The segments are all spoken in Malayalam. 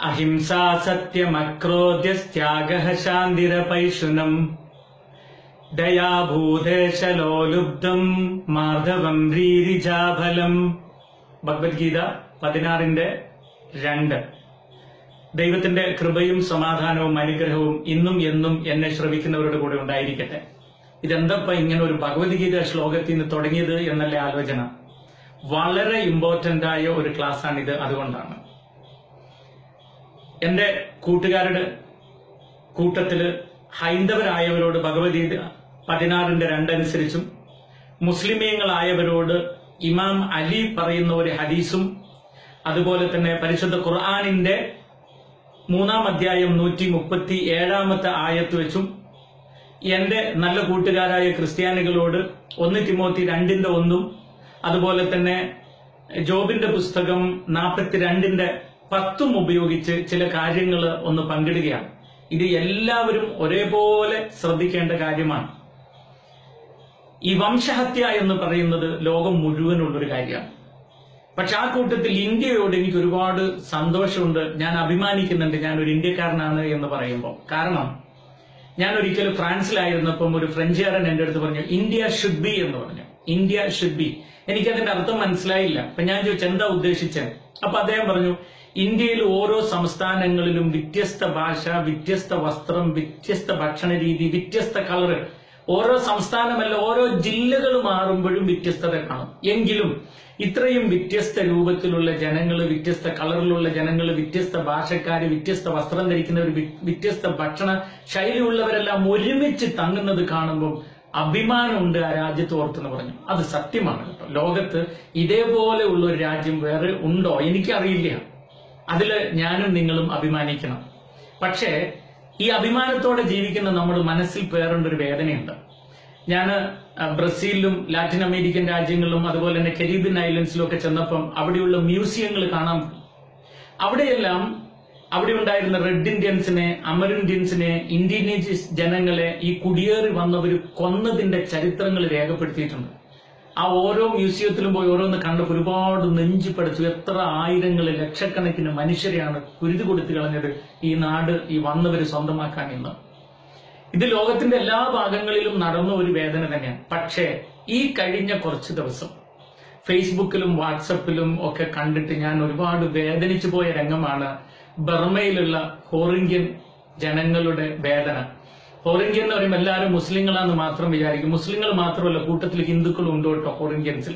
അഹിംസാ സത്യമക്രോധ്യസ്ത്യാഗ ശാന്തിരപൈശുനം ദയാഭൂതേശലോലുബ്ധം മാധവം രീരിജാഫലം ഭഗവത്ഗീത പതിനാറിന്റെ രണ്ട് ദൈവത്തിന്റെ കൃപയും സമാധാനവും അനുഗ്രഹവും ഇന്നും എന്നും എന്നെ ശ്രവിക്കുന്നവരുടെ കൂടെ ഉണ്ടായിരിക്കട്ടെ ഇതെന്തപ്പ ഇങ്ങനെ ഒരു ഭഗവത്ഗീത ശ്ലോകത്തിൽ നിന്ന് തുടങ്ങിയത് എന്നല്ലേ ആലോചന വളരെ ഇമ്പോർട്ടന്റ് ആയ ഒരു ക്ലാസ് ആണിത് അതുകൊണ്ടാണ് എന്റെ കൂട്ടുകാരുടെ കൂട്ടത്തില് ഹൈന്ദവരായവരോട് ഭഗവത്ഗീത പതിനാറിന്റെ രണ്ടനുസരിച്ചും മുസ്ലിമീങ്ങളായവരോട് ഇമാം അലി പറയുന്ന ഒരു ഹദീസും അതുപോലെ തന്നെ പരിശുദ്ധ ഖുർആാനിന്റെ മൂന്നാം അധ്യായം നൂറ്റി മുപ്പത്തി ഏഴാമത്തെ ആയത്ത് വെച്ചും എന്റെ നല്ല കൂട്ടുകാരായ ക്രിസ്ത്യാനികളോട് ഒന്ന് തിമോത്തി രണ്ടിന്റെ ഒന്നും അതുപോലെ തന്നെ ജോബിന്റെ പുസ്തകം നാൽപ്പത്തിരണ്ടിന്റെ പത്തും ഉപയോഗിച്ച് ചില കാര്യങ്ങൾ ഒന്ന് പങ്കിടുകയാണ് ഇത് എല്ലാവരും ഒരേപോലെ ശ്രദ്ധിക്കേണ്ട കാര്യമാണ് ഈ വംശഹത്യ എന്ന് പറയുന്നത് ലോകം മുഴുവനുള്ളൊരു കാര്യമാണ് പക്ഷെ ആ കൂട്ടത്തിൽ ഇന്ത്യയോട് എനിക്ക് ഒരുപാട് സന്തോഷമുണ്ട് ഞാൻ അഭിമാനിക്കുന്നുണ്ട് ഞാൻ ഒരു ഇന്ത്യക്കാരനാണ് എന്ന് പറയുമ്പോൾ കാരണം ഞാൻ ഒരിക്കൽ ഫ്രാൻസിലായിരുന്നപ്പം ഒരു ഫ്രഞ്ചുകാരൻ എന്റെ അടുത്ത് പറഞ്ഞു ഇന്ത്യ ഷുഡ് ബി എന്ന് പറഞ്ഞു ഇന്ത്യ ഷുഡ് ബി എനിക്കതിന്റെ അർത്ഥം മനസ്സിലായില്ല അപ്പൊ ഞാൻ ചോദിച്ചു എന്താ ഉദ്ദേശിച്ചത് അപ്പൊ അദ്ദേഹം പറഞ്ഞു ഇന്ത്യയിൽ ഓരോ സംസ്ഥാനങ്ങളിലും വ്യത്യസ്ത ഭാഷ വ്യത്യസ്ത വസ്ത്രം വ്യത്യസ്ത ഭക്ഷണ രീതി വ്യത്യസ്ത കളറ് ഓരോ സംസ്ഥാനമല്ല ഓരോ ജില്ലകൾ മാറുമ്പോഴും വ്യത്യസ്തത കാണും എങ്കിലും ഇത്രയും വ്യത്യസ്ത രൂപത്തിലുള്ള ജനങ്ങൾ വ്യത്യസ്ത കളറിലുള്ള ജനങ്ങൾ വ്യത്യസ്ത ഭാഷക്കാര് വ്യത്യസ്ത വസ്ത്രം ധരിക്കുന്നവർ വി- വ്യത്യസ്ത ഭക്ഷണ ശൈലിയുള്ളവരെല്ലാം ഒരുമിച്ച് തങ്ങുന്നത് കാണുമ്പോൾ അഭിമാനമുണ്ട് ആ രാജ്യത്ത് ഓർത്തെന്ന് പറഞ്ഞു അത് സത്യമാണ് കേട്ടോ ലോകത്ത് ഇതേപോലെ ഉള്ള ഒരു രാജ്യം വേറെ ഉണ്ടോ എനിക്കറിയില്ല അതില് ഞാനും നിങ്ങളും അഭിമാനിക്കണം പക്ഷേ ഈ അഭിമാനത്തോടെ ജീവിക്കുന്ന നമ്മൾ മനസ്സിൽ പേറേണ്ട ഒരു വേദനയുണ്ട് ഞാൻ ബ്രസീലിലും ലാറ്റിൻ അമേരിക്കൻ രാജ്യങ്ങളിലും അതുപോലെ തന്നെ കരീബിയൻ ഐലൻഡ്സിലും ഒക്കെ ചെന്നപ്പം അവിടെയുള്ള മ്യൂസിയങ്ങൾ കാണാൻ പോയി. അവിടെയെല്ലാം അവിടെ ഉണ്ടായിരുന്ന റെഡ് ഇന്ത്യൻസിനെ അമറിന്ത്യൻസിനെ ഇന്ത്യനീസ് ജനങ്ങളെ ഈ കുടിയേറി വന്നവർ കൊന്നതിന്റെ ചരിത്രങ്ങൾ രേഖപ്പെടുത്തിയിട്ടുണ്ട് ആ ഓരോ മ്യൂസിയത്തിലും പോയി ഓരോന്ന് കണ്ടപ്പോൾ ഒരുപാട് നെഞ്ചു പടച്ചു എത്ര ആയിരങ്ങൾ ലക്ഷക്കണക്കിന് മനുഷ്യരെയാണ് കുരുതി കൊടുത്തു കളഞ്ഞത് ഈ നാട് ഈ വന്നവർ സ്വന്തമാക്കാൻ ഇന്ന് ഇത് ലോകത്തിന്റെ എല്ലാ ഭാഗങ്ങളിലും നടന്ന ഒരു വേദന തന്നെയാണ് പക്ഷേ ഈ കഴിഞ്ഞ കുറച്ച് ദിവസം ഫേസ്ബുക്കിലും വാട്സപ്പിലും ഒക്കെ കണ്ടിട്ട് ഞാൻ ഒരുപാട് വേദനിച്ചു പോയ രംഗമാണ് ബർമയിലുള്ള ഹോറിംഗ്യൻ ജനങ്ങളുടെ വേദന ഹോറിംഗ്യൻ എന്ന് പറയുമ്പോൾ എല്ലാവരും മുസ്ലിങ്ങളാന്ന് മാത്രം വിചാരിക്കും മുസ്ലിങ്ങൾ മാത്രമല്ല കൂട്ടത്തിൽ ഹിന്ദുക്കളും ഉണ്ട് കേട്ടോ ഹോറിംഗ്യൻസിൽ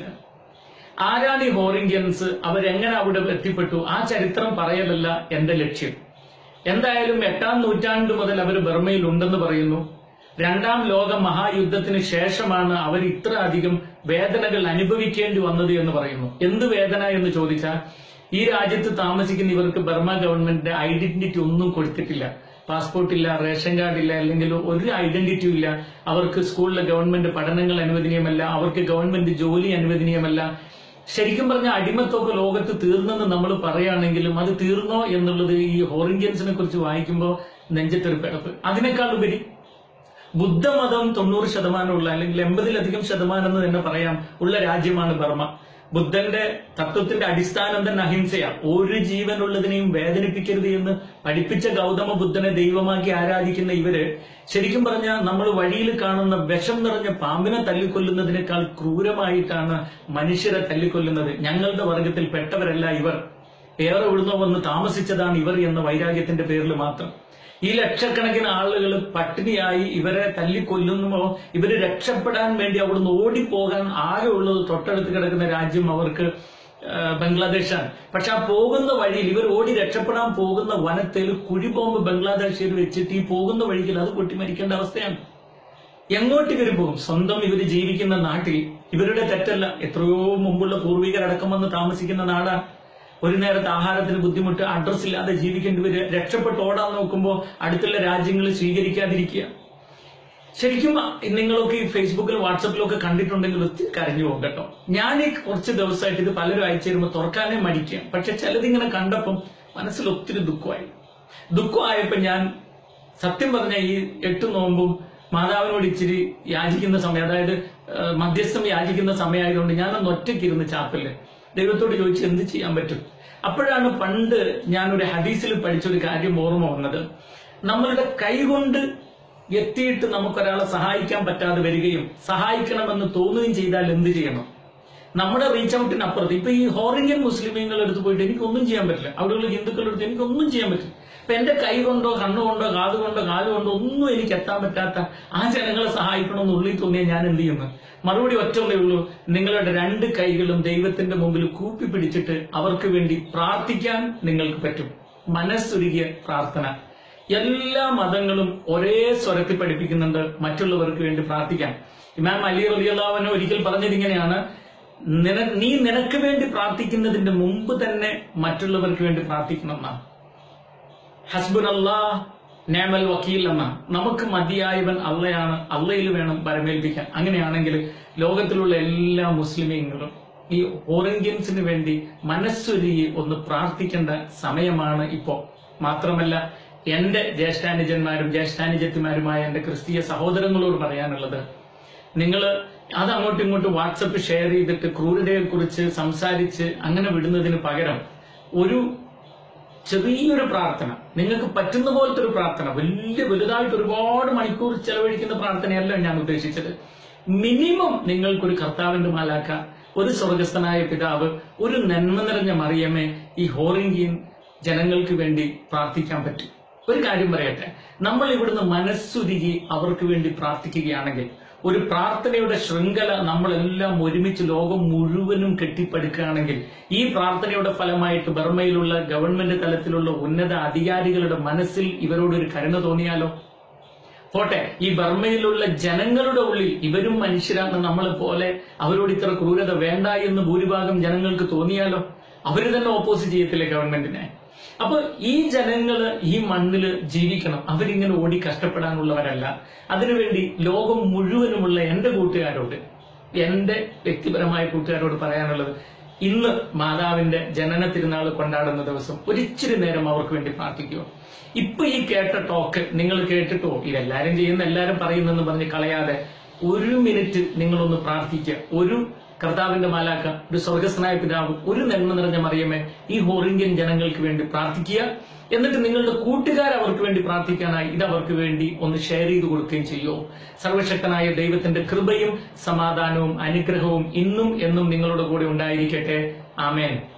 ആരാണ് ഈ ഹോറിംഗ്യൻസ് അവരെങ്ങനെ അവിടെ എത്തിപ്പെട്ടു ആ ചരിത്രം പറയലല്ല എന്റെ ലക്ഷ്യം എന്തായാലും എട്ടാം നൂറ്റാണ്ട് മുതൽ അവർ ബർമയിൽ ഉണ്ടെന്ന് പറയുന്നു രണ്ടാം ലോക മഹായുദ്ധത്തിന് ശേഷമാണ് അവർ ഇത്ര അധികം വേദനകൾ അനുഭവിക്കേണ്ടി വന്നത് എന്ന് പറയുന്നു എന്ത് വേദന എന്ന് ചോദിച്ചാൽ ഈ രാജ്യത്ത് താമസിക്കുന്ന ഇവർക്ക് ബർമ ഗവൺമെന്റിന്റെ ഐഡന്റിറ്റി ഒന്നും കൊടുത്തിട്ടില്ല പാസ്പോർട്ട് ഇല്ല റേഷൻ കാർഡ് ഇല്ല അല്ലെങ്കിൽ ഒരു ഐഡന്റിറ്റിയും ഇല്ല അവർക്ക് സ്കൂളിലെ ഗവൺമെന്റ് പഠനങ്ങൾ അനുവദനീയമല്ല അവർക്ക് ഗവൺമെന്റ് ജോലി അനുവദനീയമല്ല ശരിക്കും പറഞ്ഞ അടിമത്വമൊക്കെ ലോകത്ത് തീർന്നെന്ന് നമ്മൾ പറയുകയാണെങ്കിലും അത് തീർന്നോ എന്നുള്ളത് ഈ ഹോറിംഗ്യൻസിനെ കുറിച്ച് വായിക്കുമ്പോൾ നെഞ്ചത്തൊരു പിഴപ്പ് അതിനേക്കാൾ ഉപരി ബുദ്ധമതം തൊണ്ണൂറ് ശതമാനമുള്ള അല്ലെങ്കിൽ എൺപതിലധികം ശതമാനം എന്ന് തന്നെ പറയാം ഉള്ള രാജ്യമാണ് ബർമ്മ ബുദ്ധന്റെ തത്വത്തിന്റെ അടിസ്ഥാനം തന്നെ അഹിംസയാണ് ഒരു ജീവനുള്ളതിനെയും വേദനിപ്പിക്കരുത് എന്ന് പഠിപ്പിച്ച ഗൗതമ ബുദ്ധനെ ദൈവമാക്കി ആരാധിക്കുന്ന ഇവര് ശരിക്കും പറഞ്ഞാൽ നമ്മൾ വഴിയിൽ കാണുന്ന വിഷം നിറഞ്ഞ പാമ്പിനെ തല്ലിക്കൊല്ലുന്നതിനേക്കാൾ ക്രൂരമായിട്ടാണ് മനുഷ്യരെ തല്ലിക്കൊല്ലുന്നത് ഞങ്ങളുടെ വർഗത്തിൽ പെട്ടവരല്ല ഇവർ ഏറെ ഇവിടുന്ന് വന്ന് താമസിച്ചതാണ് ഇവർ എന്ന വൈരാഗ്യത്തിന്റെ പേരിൽ മാത്രം ഈ ലക്ഷക്കണക്കിന് ആളുകൾ പട്ടിണിയായി ഇവരെ തല്ലിക്കൊല്ലുമ്പോ ഇവര് രക്ഷപ്പെടാൻ വേണ്ടി അവിടുന്ന് ഓടിപ്പോകാൻ ആകെ ഉള്ളത് തൊട്ടടുത്ത് കിടക്കുന്ന രാജ്യം അവർക്ക് ആ, ബംഗ്ലാദേശാണ് പക്ഷെ ആ പോകുന്ന വഴിയിൽ ഇവർ ഓടി രക്ഷപ്പെടാൻ പോകുന്ന വനത്തിൽ കുഴിബോംബ് ബംഗ്ലാദേശിൽ വെച്ചിട്ട് ഈ പോകുന്ന വഴിയിൽ അത് പൊട്ടി മരിക്കേണ്ട അവസ്ഥയാണ് എങ്ങോട്ട് ഇവർ പോകും സ്വന്തം ഇവർ ജീവിക്കുന്ന നാട്ടിൽ ഇവരുടെ തെറ്റല്ല എത്രയോ മുമ്പുള്ള പൂർവികരടക്കം വന്ന് താമസിക്കുന്ന നാടാണ് ഒരു നേരത്തെ ആഹാരത്തിന് ബുദ്ധിമുട്ട് അഡ്രസ് ഇല്ലാതെ ജീവിക്കേണ്ടി വരിക രക്ഷപ്പെട്ട് ഓടാൻ നോക്കുമ്പോൾ അടുത്തുള്ള രാജ്യങ്ങൾ സ്വീകരിക്കാതിരിക്കുക ശരിക്കും നിങ്ങളൊക്കെ ഈ ഫേസ്ബുക്കിലും വാട്സപ്പിലും ഒക്കെ കണ്ടിട്ടുണ്ടെങ്കിൽ ഒത്തിരി കരഞ്ഞു പോകും കേട്ടോ ഞാൻ ഈ കുറച്ച് ദിവസമായിട്ട് ഇത് പലരും അയച്ചു തരുമ്പോൾ തുറക്കാനേ മടിക്കുക പക്ഷെ ചിലതിങ്ങനെ കണ്ടപ്പം മനസ്സിൽ ഒത്തിരി ദുഃഖമായി ദുഃഖമായപ്പോ ഞാൻ സത്യം പറഞ്ഞ ഈ എട്ട് നോമ്പും മാതാവിനോട് ഇച്ചിരി യാചിക്കുന്ന സമയം അതായത് ആ, മധ്യസ്ഥം യാചിക്കുന്ന സമയമായതുകൊണ്ട് ഞാനൊന്ന് ഒറ്റയ്ക്കിരുന്ന് ചാപ്പല് ദൈവത്തോട് ചോദിച്ച് എന്ത് ചെയ്യാൻ പറ്റും അപ്പോഴാണ് പണ്ട് ഞാനൊരു ഹദീസിൽ പഠിച്ചൊരു കാര്യം ഓർമ്മ വന്നത് നമ്മളുടെ കൈകൊണ്ട് എത്തിയിട്ട് നമുക്കൊരാളെ സഹായിക്കാൻ പറ്റാതെ വരികയും സഹായിക്കണമെന്ന് തോന്നുകയും ചെയ്താൽ എന്ത് ചെയ്യണം നമ്മുടെ റീച്ച് ഔട്ടിന് അപ്പുറത്ത് ഇപ്പൊ ഈ ഹോറിംഗൻ മുസ്ലിമീങ്ങളുടെ അടുത്ത് പോയിട്ട് എനിക്കൊന്നും ചെയ്യാൻ പറ്റില്ല അവിടെയുള്ള ഹിന്ദുക്കളുടെ അടുത്ത് എനിക്കൊന്നും ചെയ്യാൻ പറ്റില്ല ഇപ്പൊ എന്റെ കൈ കൊണ്ടോ കണ്ണുകൊണ്ടോ കാതുകൊണ്ടോ കാലുകൊണ്ടോ ഒന്നും എനിക്ക് എത്താൻ പറ്റാത്ത ആ ജനങ്ങളെ സഹായിക്കണമെന്ന് ഉള്ളിൽ തോന്നിയാൽ ഞാൻ എന്ത് ചെയ്യുന്നു മറുപടി ഒറ്റേ ഉള്ളൂ നിങ്ങളുടെ രണ്ട് കൈകളും ദൈവത്തിന്റെ മുമ്പിൽ കൂപ്പി പിടിച്ചിട്ട് അവർക്ക് വേണ്ടി പ്രാർത്ഥിക്കാൻ നിങ്ങൾക്ക് പറ്റും മനസ്സുരുകിയ പ്രാർത്ഥന എല്ലാ മതങ്ങളും ഒരേ സ്വരത്തിൽ പഠിപ്പിക്കുന്നുണ്ട് മറ്റുള്ളവർക്ക് വേണ്ടി പ്രാർത്ഥിക്കാൻ ഇമാം അലി റലിയുള്ളവന് ഒരിക്കൽ പറഞ്ഞത് ഇങ്ങനെയാണ് നിന നീ നിനക്ക് വേണ്ടി പ്രാർത്ഥിക്കുന്നതിന്റെ മുമ്പ് തന്നെ മറ്റുള്ളവർക്ക് വേണ്ടി പ്രാർത്ഥിക്കണം എന്നാണ് ഹസ്ബുൻ അള്ളാഹ് നേമൽ വക്കീൽ എന്ന നമുക്ക് മതിയായവൻ അള്ളയാണ് അള്ളയിൽ വേണം വരമേൽപ്പിക്കാൻ അങ്ങനെയാണെങ്കിൽ ലോകത്തിലുള്ള എല്ലാ മുസ്ലിമീങ്ങളും ഈ ഓറിയന്ത്യൻസിന് വേണ്ടി മനസ്സൊരുങ്ങി ഒന്ന് പ്രാർത്ഥിക്കേണ്ട സമയമാണ് ഇപ്പോ മാത്രമല്ല എന്റെ ജ്യേഷ്ഠാനുജന്മാരും ജ്യേഷ്ഠാനുജത്തിമാരുമായ എന്റെ ക്രിസ്തീയ സഹോദരങ്ങളോട് പറയാനുള്ളത് നിങ്ങൾ അത് അങ്ങോട്ടും ഇങ്ങോട്ടും വാട്സപ്പ് ഷെയർ ചെയ്തിട്ട് ക്രൂരതയെ കുറിച്ച് സംസാരിച്ച് അങ്ങനെ വിടുന്നതിന് പകരം ഒരു ചെറിയൊരു പ്രാർത്ഥന നിങ്ങൾക്ക് പറ്റുന്ന പോലത്തെ ഒരു പ്രാർത്ഥന വലിയ വലുതായിട്ട് ഒരുപാട് മണിക്കൂർ ചെലവഴിക്കുന്ന പ്രാർത്ഥനയല്ല ഞാൻ ഉദ്ദേശിച്ചത് മിനിമം നിങ്ങൾക്കൊരു കർത്താവിന്റെ മാലാക്ക ഒരു സ്വർഗസ്ഥനായ പിതാവ് ഒരു നന്മ നിറഞ്ഞ മറിയമേ ഈ ഹോറിംഗിയൻ ജനങ്ങൾക്ക് വേണ്ടി പ്രാർത്ഥിക്കാൻ പറ്റും ഒരു കാര്യം പറയട്ടെ നമ്മൾ ഇവിടുന്ന് മനസ്സുരുകി അവർക്ക് വേണ്ടി പ്രാർത്ഥിക്കുകയാണെങ്കിൽ ഒരു പ്രാർത്ഥനയുടെ ശൃംഖല നമ്മളെല്ലാം ഒരുമിച്ച് ലോകം മുഴുവനും കെട്ടിപ്പടുക്കുകയാണെങ്കിൽ ഈ പ്രാർത്ഥനയുടെ ഫലമായിട്ട് ബർമയിലുള്ള ഗവൺമെന്റ് തലത്തിലുള്ള ഉന്നത അധികാരികളുടെ മനസ്സിൽ ഇവരോടൊരു കരുണ തോന്നിയാലോ പോട്ടെ ഈ ബർമയിലുള്ള ജനങ്ങളുടെ ഉള്ളിൽ ഇവരും മനുഷ്യരാണ് നമ്മളെ പോലെ അവരോട് ഇത്ര ക്രൂരത വേണ്ട എന്ന് ഭൂരിഭാഗം ജനങ്ങൾക്ക് തോന്നിയാലോ അവര് തന്നെ ഓപ്പോസിറ്റ് ചെയ്യത്തില്ലേ ഗവൺമെന്റിനെ അപ്പൊ ഈ ജനങ്ങള് ഈ മണ്ണില് ജീവിക്കണം അവരിങ്ങനെ ഓടി കഷ്ടപ്പെടാനുള്ളവരല്ല അതിനുവേണ്ടി ലോകം മുഴുവനുമുള്ള എന്റെ കൂട്ടുകാരോട് എന്റെ വ്യക്തിപരമായ കൂട്ടുകാരോട് പറയാനുള്ളത് ഇന്ന് മാതാവിന്റെ ജനന തിരുനാൾ കൊണ്ടാടുന്ന ദിവസം ഒരിച്ചിരി നേരം അവർക്ക് വേണ്ടി പ്രാർത്ഥിക്കുക ഇപ്പൊ ഈ കേട്ട ടോക്ക് നിങ്ങൾ കേട്ടിട്ടോ ഇതെല്ലാരും ചെയ്യുന്ന എല്ലാരും പറയുന്നെന്ന് പറഞ്ഞ് കളയാതെ ഒരു മിനിറ്റ് നിങ്ങളൊന്ന് പ്രാർത്ഥിക്കുക ഒരു കർത്താവിന്റെ മാലാക്ക ഒരു സ്വർഗസ്നായ പിതാവ് ഒരു നന്മ നിറഞ്ഞ മറിയമേ ഈ ഹോറിംഗ്യൻ ജനങ്ങൾക്ക് വേണ്ടി പ്രാർത്ഥിക്കുക എന്നിട്ട് നിങ്ങളുടെ കൂട്ടുകാർ അവർക്ക് വേണ്ടി പ്രാർത്ഥിക്കാനായി ഇത് അവർക്ക് വേണ്ടി ഒന്ന് ഷെയർ ചെയ്ത് കൊടുക്കുകയും ചെയ്യോ സർവശക്തനായ ദൈവത്തിന്റെ കൃപയും സമാധാനവും അനുഗ്രഹവും ഇന്നും എന്നും നിങ്ങളുടെ കൂടെ ഉണ്ടായിരിക്കട്ടെ ആമേൻ